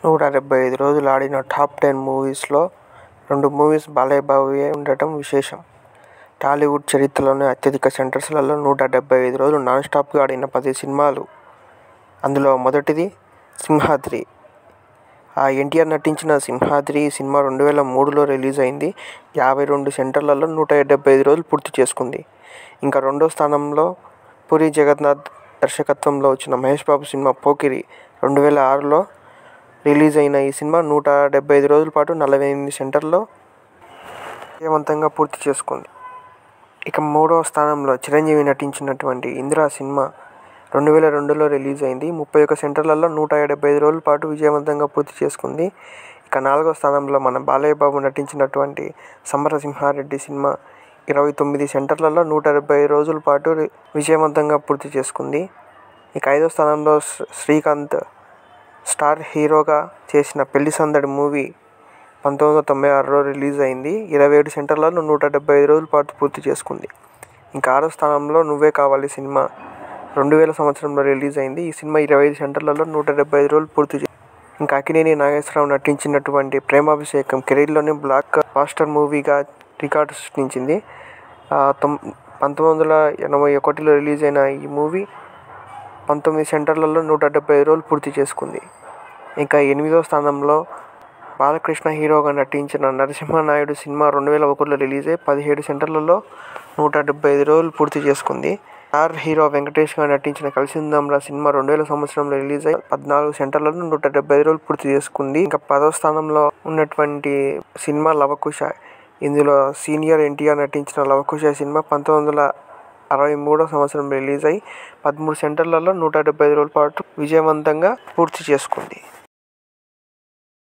నూట డెబ్బై ఐదు రోజులు ఆడిన టాప్ టెన్ మూవీస్లో రెండు మూవీస్ బాలయ్య బాబువే ఉండటం విశేషం టాలీవుడ్ చరిత్రలోనే అత్యధిక సెంటర్స్లలో నూట డెబ్బై ఐదు రోజులు నాన్ స్టాప్గా ఆడిన పది సినిమాలు అందులో మొదటిది సింహాద్రి ఆ ఎన్టీఆర్ నటించిన సింహాద్రి సినిమా రెండు వేల మూడులో రిలీజ్ అయింది యాభై రెండు సెంటర్లలో నూట డెబ్బై ఐదు రోజులు పూర్తి చేసుకుంది ఇంకా రెండో స్థానంలో పూరి జగన్నాథ్ దర్శకత్వంలో వచ్చిన మహేష్ బాబు సినిమా పోకిరి రెండు వేల ఆరులో రిలీజ్ అయిన ఈ సినిమా నూట డెబ్బై ఐదు రోజుల పాటు నలభై ఎనిమిది సెంటర్లో విజయవంతంగా పూర్తి చేసుకుంది ఇక మూడవ స్థానంలో చిరంజీవి నటించినటువంటి ఇందిరా సినిమా రెండు వేల రెండులో రిలీజ్ అయింది ముప్పై ఒక్క సెంటర్లలో నూట డెబ్బై ఐదు రోజుల పాటు విజయవంతంగా పూర్తి చేసుకుంది ఇక నాలుగో స్థానంలో మన బాలయ్య బాబు నటించినటువంటి సమరసింహారెడ్డి సినిమా ఇరవై తొమ్మిది సెంటర్లలో నూట డెబ్బై ఐదు రోజుల పాటు రి- విజయవంతంగా పూర్తి చేసుకుంది ఇక ఐదో స్థానంలో శ్రీ- శ్రీకాంత్ స్టార్ హీరోగా చేసిన పెళ్లి సందడి మూవీ పంతొమ్మిది వందల తొంభై ఆరులో రిలీజ్ అయింది ఇరవై ఏడు సెంటర్లలో నూట డెబ్బై ఐదు రోజుల పాటు పూర్తి చేసుకుంది ఇంకా ఆరో స్థానంలో నువ్వే కావాలి సినిమా రెండు వేల సంవత్సరంలో రిలీజ్ అయింది ఈ సినిమా ఇరవై ఐదు సెంటర్లలో నూట డెబ్బై ఐదు రోజులు పూర్తి చే ఇంకా అక్కినేని నాగేశ్వరరావు నటించినటువంటి ప్రేమాభిషేకం కెరీర్లోనే బ్లాక్ బాస్టర్ మూవీగా రికార్డు సృష్టించింది ఆ, తొం పంతొమ్మిది వందల ఎనభై ఒకటిలో రిలీజ్ అయిన ఈ మూవీ పంతొమ్మిది సెంటర్లలో నూట డెబ్బై ఐదు రోజులు పూర్తి చేసుకుంది ఇంకా ఎనిమిదో స్థానంలో బాలకృష్ణ హీరోగా నటించిన నరసింహనాయుడు సినిమా రెండు వేల ఒకటిలో రిలీజ్ అయ్యి పదిహేడు సెంటర్లలో నూట డెబ్బై ఐదు రోజులు పూర్తి చేసుకుంది స్టార్ హీరో వెంకటేష్గా నటించిన కలిసిందంరా సినిమా రెండు వేల సంవత్సరంలో రిలీజ్ అయ్యి పద్నాలుగు సెంటర్లలో నూట డెబ్బై ఐదు రోజులు పూర్తి చేసుకుంది ఇంకా పదో స్థానంలో ఉన్నటువంటి సినిమా లవకుశ ఇందులో సీనియర్ ఎన్టీఆర్ నటించిన లవకుశ సినిమా పంతొమ్మిది వందల అరవై మూడో సంవత్సరం రిలీజ్ అయ్యి పదమూడు సెంటర్లలో నూట డెబ్బై ఐదు రోజుల పాటు విజయవంతంగా పూర్తి చేసుకుంది